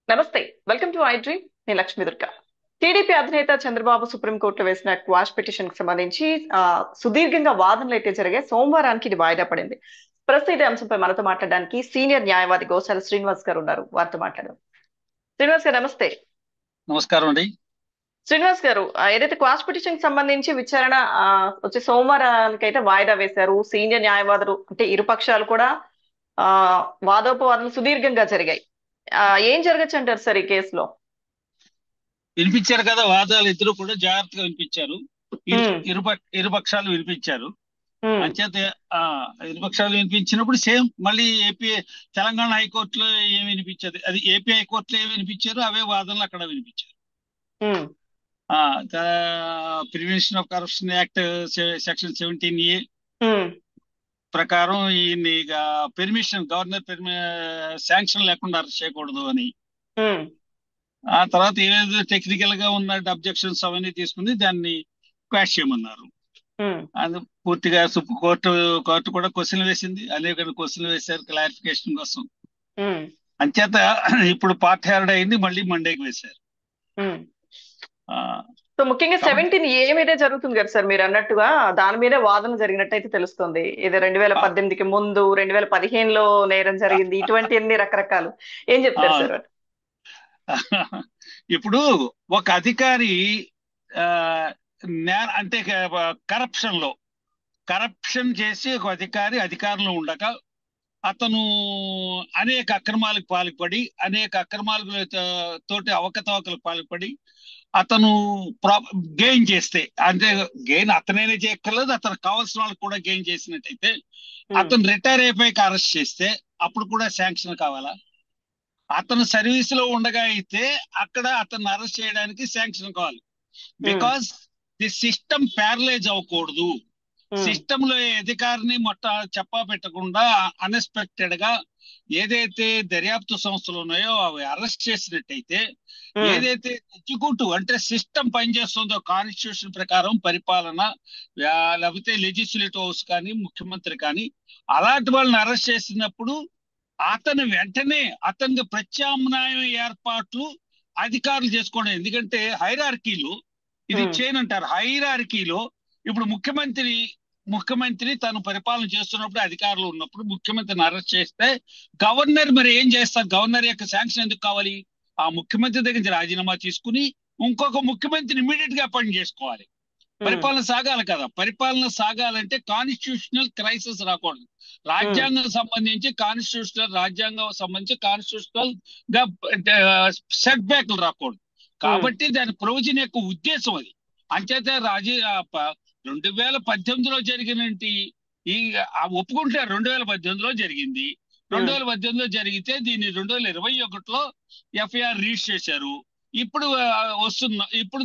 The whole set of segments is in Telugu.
నమస్తే వెల్కమ్ టు ఐ డ్రీమ్ నేను లక్ష్మీ దుర్గా టీడీపీ అధినేత చంద్రబాబు సుప్రీంకోర్టులో వేసిన క్వాష్ పిటిషన్ కి సంబంధించి ఆ, సుదీర్ఘంగా వాదనలు అయితే జరిగాయి సోమవారానికి ఇది వాయిదా పడింది ప్రస్తుతం ఇదే అంశంపై మనతో మాట్లాడడానికి సీనియర్ న్యాయవాది గోశాల శ్రీనివాస్ గారు ఉన్నారు వారితో మాట్లాడదాం శ్రీనివాస్ గారు నమస్తే నమస్కారం అండి శ్రీనివాస్ గారు ఆ, ఏదైతే క్వాష్ పిటిషన్ కి సంబంధించి విచారణ ఆ, వచ్చే సోమవారానికి అయితే వాయిదా వేశారు సీనియర్ న్యాయవాదులు అంటే ఇరు పక్షాలు కూడా ఆ వాదోపవాదనలు సుదీర్ఘంగా జరిగాయి ఆ, ఏం జరగచ్చు అంటారు సార్ ఈ కేసులో వినిపించారు కదా వాదాలు ఇద్దరు కూడా జాగ్రత్తగా వినిపించారు ఇరు మ్మ్. ఇరుప- ఇరుపక్షాలు వినిపించారు ఉమ్, అంచేత ఆ ఇరుపక్షాలు వినిపించినప్పుడు సేమ్ మళ్ళీ ఏపీ తెలంగాణ హైకోర్టులో ఏం వినిపించదు అది ఏపీ హైకోర్టులో ఏం వినిపించారు అవే వాదనలు అక్కడ వినిపించారు ఉమ్, ఆ prevention of corruption act section seventeen A ఉమ్, ప్రకారం ఈయన్ని పెర్మిషన్ గవర్నర్ శాంక్షన్ లేకుండా అరెస్ట్ చేయకూడదు అని ఉమ్, ఆ తర్వాత ఏదో టెక్నికల్ గా ఉన్న అబ్జెక్షన్స్ అవన్నీ తీసుకుని దాన్ని క్వాష్ చేయమన్నారు ఉమ్, అది పూర్తిగా సుప్రీం కోర్టు కోర్టు కూడా క్వశ్చన్ వేసింది అనేక క్వశ్చన్ వేశారు క్లారిఫికేషన్ కోసం ఉమ్, అంచేత ఇప్పుడు పార్ట్ హెరడ్ అయింది మళ్ళీ మండేకి వేశారు ఉమ్. ఆ, సో ముఖ్యంగా కాబట్టి- సెవెంటీన్ ఏ మీదే జరుగుతుంది కదా సార్ మీరు అన్నట్టుగా దాని మీదే వాదన జరిగినట్టయితే తెలుస్తుంది ఇది రెండు వేల పద్దెనిమిదికి ముందు రెండు వేల పదిహేనులో నేరం జరిగింది ఇటువంటి అన్ని రకరకాలు ఏం చెప్తారు ఆ. సార్ ఇప్పుడు ఒక అధికారి ఆ, నే- అంటే కరప్షన్ లో కరప్షన్ చేసి ఒక అధికారి అధికారంలో ఉండక అతను అనేక అక్రమాలకు పాల్పడి అనేక అక్రమాలకు తో- తోటి అవకతవకలకు పాల్పడి అతను గెయిన్ చేస్తే అంటే గెయిన్ అతనైనా చేయక్కర్లేదు అతను కావాల్సిన వాళ్ళకి కూడా గెయిన్ చేసినట్టయితే అతను రిటైర్ అయిపోయాక అరెస్ట్ చేస్తే అప్పుడు కూడా శాంక్షన్ కావాలా అతను సర్వీస్ లో ఉండగా అయితే అక్కడ అతను అరెస్ట్ చేయడానికి శాంక్షన్ కావాలి బికాస్ ది సిస్టమ్ ప్యారలైజ్ అవ్వకూడదు సిస్టమ్ లో ఈ అధికారిని మొట్ట చెప్పా పెట్టకుండా అన్ఎక్స్పెక్టెడ్ గా ఏదైతే దర్యాప్తు సంస్థలు ఉన్నాయో అవి అరెస్ట్ చేసినట్టయితే ఏదైతే ఎగ్జిక్యూటివ్ అంటే సిస్టమ్ పనిచేస్తుందో కాన్స్టిట్యూషన్ ప్రకారం పరిపాలన ఆ, లేకపోతే లెజిస్లేటివ్ హౌస్ కానీ ముఖ్యమంత్రి కానీ అలాంటి వాళ్ళని అరెస్ట్ చేసినప్పుడు అతను వెంటనే అతనికి ప్రత్యామ్నాయ ఏర్పాట్లు అధికారులు చేసుకోవడం ఎందుకంటే హైరార్కీలు ఇది Hmm. చైన్ అంటారు హైరార్కీలో ఇప్పుడు ముఖ్యమంత్రి ముఖ్యమంత్రి తను పరిపాలన చేస్తున్నప్పుడు అధికారులు ఉన్నప్పుడు ముఖ్యమంత్రిని అరెస్ట్ చేస్తే గవర్నర్ మరి ఏం చేస్తారు గవర్నర్ యొక్క శాంక్షన్ ఎందుకు కావాలి ఆ ముఖ్యమంత్రి దగ్గర నుంచి రాజీనామా తీసుకుని ఇంకొక ముఖ్యమంత్రిని ఇమీడియట్ గా అపాయింట్ చేసుకోవాలి పరిపాలన సాగాలి కదా పరిపాలన సాగాలంటే కాన్స్టిట్యూషనల్ క్రైసిస్ రాకూడదు రాజ్యాంగం సంబంధించి కాన్స్టిట్యూషనల్ రాజ్యాంగం సంబంధించి కాన్స్టిట్యూషనల్ గా సెట్ బ్యాక్లు రాకూడదు కాబట్టి దాని ప్రొవిజన్ యొక్క ఉద్దేశం అది అంచేత రాజీ ఆ ప- రెండు వేల పద్దెనిమిదిలో జరిగినట్టు ఈ ఆ ఒప్పుకుంటారు రెండు వేల పద్దెనిమిదిలో జరిగింది రెండు వేల పద్దెనిమిదిలో జరిగితే దీన్ని రెండు వేల ఇరవై ఒకటిలో ఎఫ్ఐఆర్ రిజిస్టర్ చేశారు ఇప్పుడు ఆ, వస్తున్న ఇప్పుడు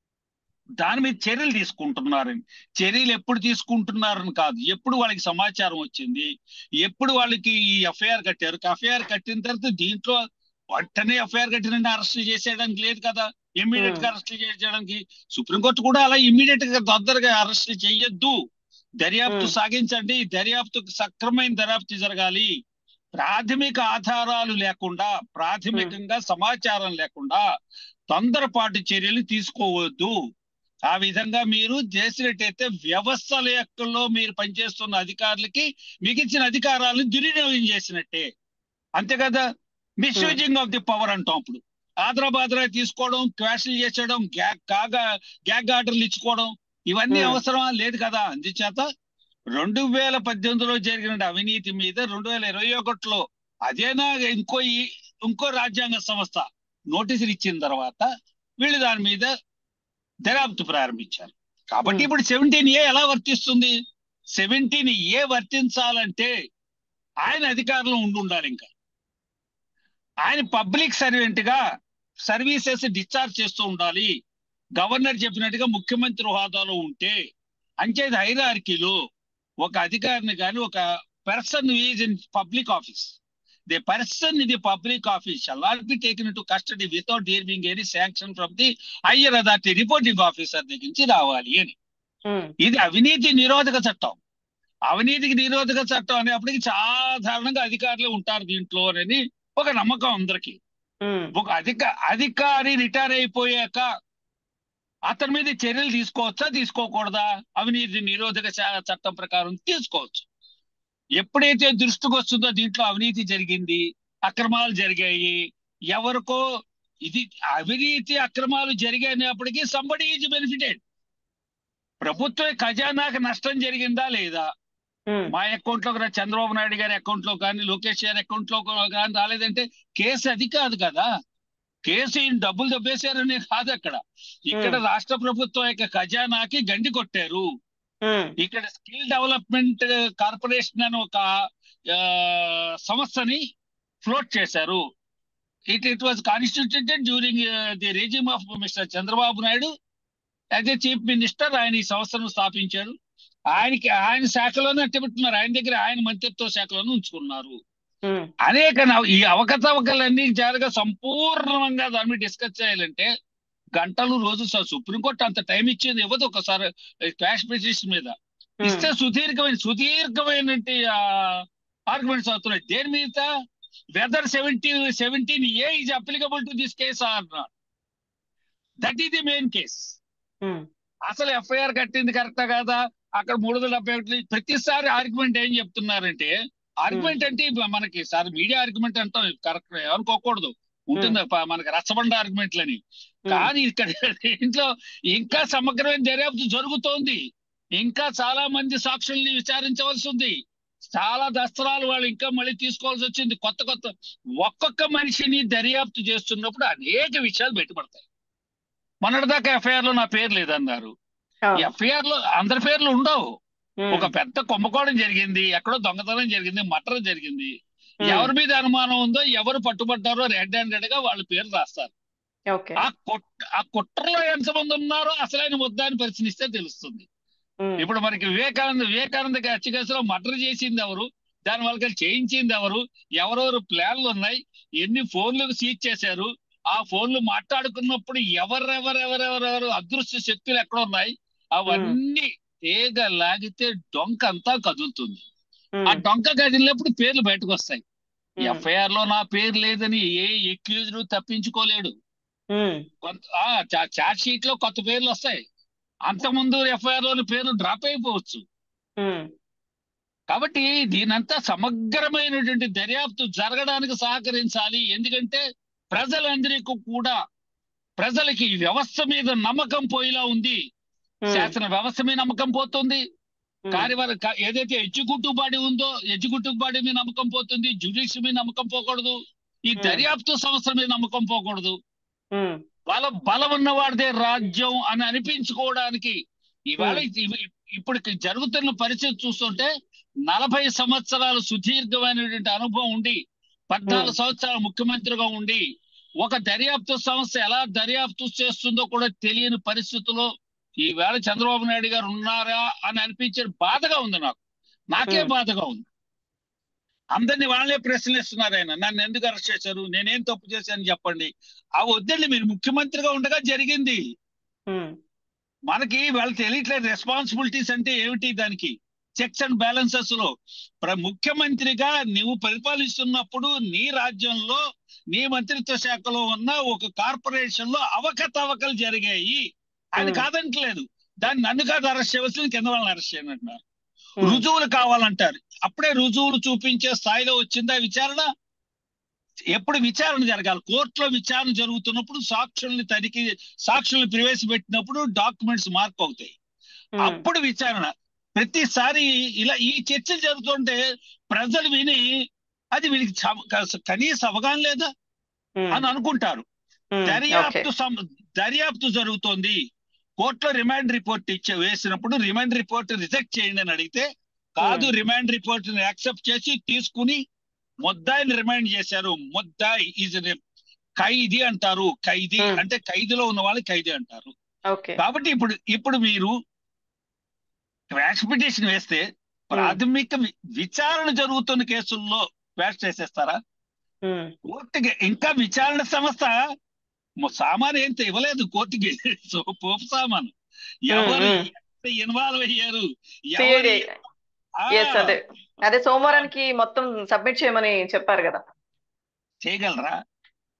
దాని మీద చర్యలు తీసుకుంటున్నారని చర్యలు ఎప్పుడు తీసుకుంటున్నారని కాదు ఎప్పుడు వాళ్ళకి సమాచారం వచ్చింది ఎప్పుడు వాళ్ళకి ఈ ఎఫ్ఐఆర్ కట్టారు ఎఫ్ఐఆర్ కట్టిన తర్వాత దీంట్లో వెంటనే ఎఫ్ఐఆర్ కట్టిన అరెస్ట్ చేసేయడానికి లేదు కదా ఇమ్మీడియట్ గా అరెస్ట్ చేయడానికి సుప్రీంకోర్టు కూడా అలా ఇమ్మీడియట్ గా తొందరగా అరెస్ట్ చేయొద్దు దర్యాప్తు Hmm. సాగించండి దర్యాప్తు సక్రమైన దర్యాప్తు జరగాలి ప్రాథమిక ఆధారాలు లేకుండా ప్రాథమికంగా సమాచారం లేకుండా తొందరపాటు చర్యలు తీసుకోవద్దు ఆ విధంగా మీరు చేసినట్టయితే వ్యవస్థల యొక్కలో మీరు పనిచేస్తున్న అధికారులకి మిగిల్చిన అధికారాలను దుర్వినియోగం చేసినట్టే అంతే కదా మిస్యూజింగ్ ఆఫ్ ది పవర్ అంటాం అప్పుడు ఆదరాబాదరా తీసుకోవడం క్వాషలు చేసేయడం గ్యాగ్ కాగా గ్యాగ్ ఆర్డర్లు ఇచ్చుకోవడం ఇవన్నీ Hmm. అవసరమా లేదు కదా అందుచేత రెండు వేల పద్దెనిమిదిలో జరిగిన అవినీతి మీద రెండు వేల ఇరవై ఒకటిలో అదేనా ఇంకో ఈ- ఇంకో రాజ్యాంగ సంస్థ నోటీసులు ఇచ్చిన తర్వాత వీళ్ళు దాని మీద దర్యాప్తు ప్రారంభించారు కాబట్టి Hmm. ఇప్పుడు సెవెంటీన్ ఏ ఎలా వర్తిస్తుంది సెవెంటీన్ ఏ వర్తించాలంటే ఆయన అధికారంలో ఉండి ఉండాలి ఇంకా ఆయన పబ్లిక్ సర్వెంట్ గా సర్వీసెస్ డిశ్చార్జ్ చేస్తూ ఉండాలి గవర్నర్ చెప్పినట్టుగా ముఖ్యమంత్రి హోదాలో ఉంటే అంచేది హైరార్కీలో ఒక అధికారిని కానీ ఒక person is in public office the person ఇది public office shall not be taken to custody without there any sanction from the higher authority reporting officer దగ్గర నుంచి రావాలి అని ఉమ్, ఇది అవినీతి నిరోధక చట్టం అవినీతికి నిరోధక చట్టం అనేప్పటికీ సాధారణంగా అధికారులు ఉంటారు దీంట్లో అని ఒక నమ్మకం అందరికి ఉమ్, ఒక అధిక అధికారి రిటైర్ అయిపోయాక అతని మీద చర్యలు తీసుకోవచ్చా తీసుకోకూడదా అవినీతి నిరోధక శా- చట్టం ప్రకారం తీసుకోవచ్చు ఎప్పుడైతే దృష్టికి వస్తుందో దీంట్లో అవినీతి జరిగింది అక్రమాలు జరిగాయి ఎవరికో ఇది అవినీతి అక్రమాలు జరిగినప్పటికీ సంబడి ఈజ్ బెనిఫిటెడ్ ప్రభుత్వ ఖజానాకి నష్టం జరిగిందా లేదా ఉమ్, మా అకౌంట్ లో కూడా చంద్రబాబు నాయుడు గారి అకౌంట్ లో కానీ లోకేష్ గారి అకౌంట్ లో కానీ రాలేదంటే కేసు అది కాదు కదా కేసు ఈయన డబ్బులు దబ్బేశారనే కాదు అక్కడ ఇక్కడ Hmm. రాష్ట్ర ప్రభుత్వం యొక్క ఖజానాకి గండి కొట్టారు ఉమ్, ఇక్కడ స్కిల్ డెవలప్మెంట్ కార్పొరేషన్ అని ఒక ఆ, సంస్థని ఫ్లోట్ చేశారు it it was constituted during the regime of Mr Chandrababu Naidu as a chief minister ఆయన ఈ సంస్థను స్థాపించారు ఆయనకి ఆయన శాఖలోనే అట్టబెట్టున్నారు ఆయన దగ్గర ఆయన మంత్రిత్వ శాఖలోనే ఉంచుకున్నారు ఉమ్, అనేక నవ- ఈ అవకతవకలన్నీ జరగ సంపూర్ణంగా దాని మీద డిస్కస్ చేయాలంటే గంటలు రోజు సుప్రీంకోర్టు అంత టైం ఇచ్చేది ఇవ్వదు ఒకసారి క్యాష్ పిటిషన్ మీద ఉమ్, ఇస్తే సుదీర్ఘమైన సుదీర్ఘమైన ఆర్గ్యుమెంట్స్ అవుతున్నాయి దేని మీద whether seventy seventeen A is applicable to this case or not that is the main case um, అసలు ఎఫ్ఐఆర్ కట్టింది కరెక్టా కాదా అక్కడ మూడు వందల డెబ్బై ఒకటి ప్రతిసారి ఆర్గ్యుమెంట్ ఏం చెప్తున్నారంటే ఆర్గ్యుమెంట్ అంటే ఇప్పుడు మనకి సార్ మీడియా ఆర్గ్యుమెంట్ అంటాం కరెక్ట్ అనుకోకూడదు ఉంటుంది ప- మనకి రచ్చబండ ఆర్గ్యుమెంట్లని ఉమ్, కానీ ఇక్కడ దీంట్లో ఇంకా సమగ్రమైన దర్యాప్తు జరుగుతోంది ఇంకా చాలా మంది సాక్షుల్ని విచారించవలసి ఉంది చాలా దస్త్రాలు వాళ్ళు ఇంకా మళ్ళీ తీసుకోవాల్సి వచ్చింది కొత్త కొత్త ఒక్కొక్క మనిషిని దర్యాప్తు చేస్తున్నప్పుడు అనేక విషయాలు బయటపడతాయి మొన్నటిదాకా ఎఫ్ఐఆర్ లో నా పేరు లేదన్నారు అవును, ఎఫ్ఐఆర్ లో అందరి పేర్లు ఉండవు ఉమ్, ఒక పెద్ద కుంభకోణం జరిగింది ఎక్కడో దొంగతనం జరిగింది మటర్ జరిగింది ఉమ్, ఎవరి మీద అనుమానం ఉందో ఎవరు పట్టుబడ్డారో రెడ్ హ్యాండెడ్ గా వాళ్ళ పేరు రాస్తారు ఓకే ఆ కుట్ర ఆ కుట్రలో ఎంతమంది ఉన్నారో అసలైన ముద్దాన్ని పరిశీలిస్తే తెలుస్తుంది ఉమ్, ఇప్పుడు మనకి వివేకానంద వివేకానంద హత్య కేసులో మర్డర్ చేసింది ఎవరు దాని వాళ్ళకి చేయించింది ఎవరు ఎవరెవరు ప్లాన్లు ఉన్నాయి ఎన్ని ఫోన్లు సీజ్ చేశారు ఆ ఫోన్లు మాట్లాడుకున్నప్పుడు ఎవరెవరెవరెవరెవరు అదృశ్య శక్తులు ఎక్కడ ఉన్నాయి అవన్నీ తీగ లాగితే డొంక అంతా కదులుతుంది ఉమ్, ఆ డొంక కదిలినప్పుడు పేర్లు బయటకు వస్తాయి ఉమ్, ఎఫ్ఐఆర్ లో నా పేరు లేదని ఏ ఎక్యూజ్డ్ తప్పించుకోలేడు ఉమ్, కొంత చార్జ్ షీట్ లో కొత్త పేర్లు వస్తాయి అంతకుముందు ఎఫ్ఐఆర్ లోని పేర్లు డ్రాప్ అయిపోవచ్చు ఉమ్, కాబట్టి దీనంతా సమగ్రమైనటువంటి దర్యాప్తు జరగడానికి సహకరించాలి ఎందుకంటే ప్రజలందరికీ కూడా ప్రజలకి ఈ వ్యవస్థ మీద నమ్మకం పోయేలా ఉంది ఉమ్, శాసన వ్యవస్థ మీద నమ్మకం పోతుంది ఉమ్, కార్యవర్ క- ఏదైతే ఎగ్జిక్యూటివ్ బాడీ ఉందో ఎగ్జిక్యూటివ్ బాడీ మీద నమ్మకం పోతుంది జ్యుడిషియరీ మీద నమ్మకం పోకూడదు ఈ Hmm. దర్యాప్తు సంస్థ మీద నమ్మకం పోకూడదు ఉమ్, బల బలం ఉన్నవాడిదే రాజ్యం అని అనిపించుకోవడానికి ఇవాళ ఇవి- ఇప్పుడు జరుగుతున్న పరిస్థితి చూస్తుంటే నలభై సంవత్సరాలు సుదీర్ఘమైనటువంటి అనుభవం ఉండి పద్నాలుగు సంవత్సరాలు ముఖ్యమంత్రిగా ఉండి ఒక దర్యాప్తు సంస్థ ఎలా దర్యాప్తు చేస్తుందో కూడా తెలియని పరిస్థితిలో ఈవేళ చంద్రబాబు నాయుడు గారు ఉన్నారా అని అనిపించే బాధగా ఉంది నాకు నాకే Hmm. బాధగా ఉంది అందరినీ వాళ్ళే ప్రశ్నిస్తున్నారు ఆయన నన్ను ఎందుకు అరెస్ట్ చేశారు నేనేం తప్పు చేశాను చెప్పండి ఆ వద్దండి మీరు ముఖ్యమంత్రిగా ఉండగా జరిగింది ఉమ్, మనకి వాళ్ళు తెలియట్లేదు రెస్పాన్సిబిలిటీస్ అంటే ఏమిటి దానికి చెక్స్ అండ్ బ్యాలెన్సెస్ లో ప్ర- ముఖ్యమంత్రిగా నువ్వు పరిపాలిస్తున్నప్పుడు నీ రాజ్యంలో నీ మంత్రిత్వ శాఖలో ఉన్న ఒక కార్పొరేషన్ లో అవకతవకలు జరిగాయి ఆయన Hmm. కాదంటలేదు దాన్ని నన్ను కాదు అరెస్ట్ చేయవలసింది కింద వాళ్ళని అరెస్ట్ చేయను అంటున్నారు ఉమ్, రుజువులు కావాలంటారు అప్పుడే రుజువులు చూపించే స్థాయిలో వచ్చిందా విచారణ ఎప్పుడు విచారణ జరగాలి కోర్టులో విచారణ జరుగుతున్నప్పుడు సాక్షుల్ని తనిఖీ సాక్షుల్ని ప్రవేశపెట్టినప్పుడు డాక్యుమెంట్స్ మార్క్ అవుతాయి ఉమ్, అప్పుడు విచారణ ప్రతిసారి ఇలా ఈ చర్చలు జరుగుతుంటే ప్రజలు విని అది వీళ్ళకి చ- క- కనీస అవగాహన లేదా ఉమ్, అని అనుకుంటారు ఉమ్, ఓకే దర్యాప్తు సం- దర్యాప్తు జరుగుతోంది కోర్టులో రిమాండ్ రిపోర్ట్ ఇచ్చే వేసినప్పుడు రిమాండ్ రిపోర్ట్ రిజెక్ట్ చేయండి అని అడిగితే కాదు రిమాండ్ రిపోర్ట్ ని యాక్సెప్ట్ చేసి తీసుకుని ముద్దాయిని రిమాండ్ చేశారు ముద్దాయి ఈజ్ ఖైదీ అంటారు ఖైదీ Hmm. అంటే ఖైదీలో ఉన్న వాళ్ళు ఖైదీ అంటారు ఓకే కాబట్టి ఇప్పుడు ఇప్పుడు మీరు క్వాష్ పిటిషన్ వేస్తే ప్రాథమిక వి- విచారణ జరుగుతున్న కేసుల్లో క్వాష్ చేసేస్తారా ఉమ్, కోర్టుకి ఇంకా విచారణ సంస్థ మొ- సామాన్ ఏం ఇవ్వలేదు కోర్టుకి సో పోపు సామాన్ ఎవరు మ్మ్. ఇన్వాల్వ్ అయ్యారు సిఐడి ఎవరు ఆ, ఎస్ అదే అదే సోమవారానికి మొత్తం సబ్మిట్ చేయమని చెప్పారు కదా చేయగలరా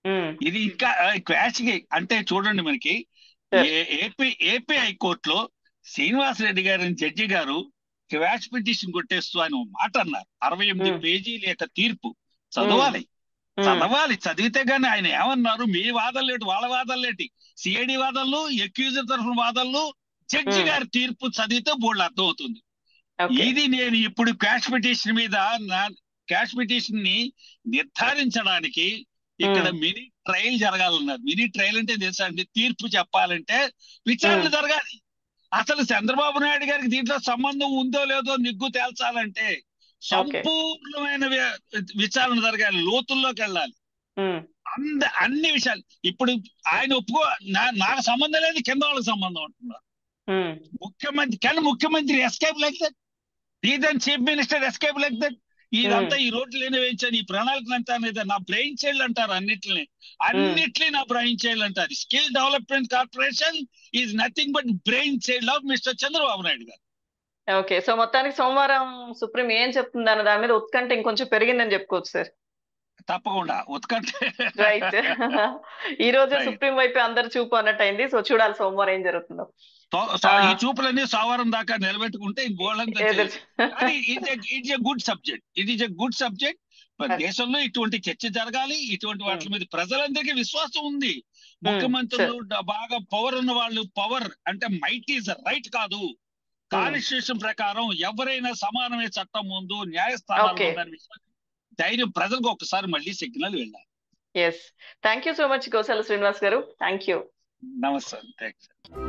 ఉమ్, ఇది ఇంకా క్వాష్ అంటే చూడండి మనకి Sir. ఏ- ఏపీ ఏపీ హైకోర్టులో శ్రీనివాస్ రెడ్డి గారి జడ్జి గారు క్వాష్ పిటిషన్ కొట్టేస్తూ ఆయన ఒక మాట అన్నారు అరవై ఎనిమిది Hmm. పేజీల యొక్క తీర్పు చదవాలి ఉమ్, చదవాలి చదివితే గానీ ఆయన ఏమన్నారు మీ వాదనలు లేటి వాళ్ళ వాదనలు లేటి సిఐడి వాదనలు ఎక్యూజర్ తరఫున వాదనలు జడ్జి Hmm. గారి తీర్పు చదివితే బోర్డు అర్థం అవుతుంది ఓకే ఇది నేను ఇప్పుడు క్యాష్ పిటిషన్ మీద నా క్యాష్ పిటిషన్ ని నిర్ధారించడానికి ఇక్కడ Hmm. మినీ ట్రయల్ జరగాలన్నారు మినీ ట్రయల్ అంటే తెలుసా అండి తీర్పు చెప్పాలంటే విచారణ Hmm. జరగాలి అసలు చంద్రబాబు నాయుడు గారికి దీంట్లో సంబంధం ఉందో లేదో నిగ్గు తేల్చాలంటే సంపూర్ణమైన వి- విచారణ జరగాలి లోతుల్లోకి వెళ్ళాలి ఉమ్, అంద అన్ని విషయాలు ఇప్పుడు ఆయన ఒప్పుకో నా- నాకు సంబంధం లేదు కింద వాళ్ళకి సంబంధం అంటున్నారు ఉమ్, ముఖ్యమంత్రి కానీ ముఖ్యమంత్రి ఎస్కేప్ లైక్ దట్ ఈదన్ chief minister escape like that ఇదంతా ఈ రోడ్లు లేని వేయించాను ఈ ప్రణాళికలు అంతా అనేది నా బ్రెయిన్ చైల్డ్ అంటారు అన్నిటిని అన్నిటిని నా బ్రెయిన్ చైల్డ్ అంటారు skill development corporation is nothing but brain child of Mr Chandrababu Naidu garu okay so మొత్తానికి సోమవారం సుప్రీం ఏం చెప్తుంది అన్న దాని మీద ఉత్కంఠ ఇంకొంచెం పెరిగిందని చెప్పుకోవచ్చు సార్ తప్పకుండా ఉత్కంఠ రైట్ ఈ రోజు Right. సుప్రీం వైపు అందరు చూపు అన్నట్టు అయింది సో చూడాలి సోమవారం ఏం జరుగుతుందో తో- సో Ah. ఈ చూపులన్నీ సోమవారం దాకా నిలబెట్టుకుంటే ఇంకోళ్ళంతా ఎదురు కానీ ఇట్స్ ఎ గుడ్ సబ్జెక్ట్ ఇది is a good subject Correct. దేశంలో ఇటువంటి చర్చ జరగాలి ఇటువంటి వాటి మీద ప్రజలందరికీ విశ్వాసం ఉంది Hmm, ముఖ్యమంత్రులు డ- బాగా పవర్ ఉన్న వాళ్ళు పవర్ అంటే మైట్ ఈజ్ రైట్ కాదు కాన్స్టిట్యూషన్ ప్రకారం ఎవరైనా సమానమే చట్టం ముందు న్యాయస్థానాలు Okay. ఉందని విశ్వాసం ధైర్యం ప్రజలకు ఒకసారి మళ్ళీ సిగ్నల్ వెళ్ళాలి yes thank you so much Gosala Srinivas garu thank you నమస్తే థ్యాంక్స్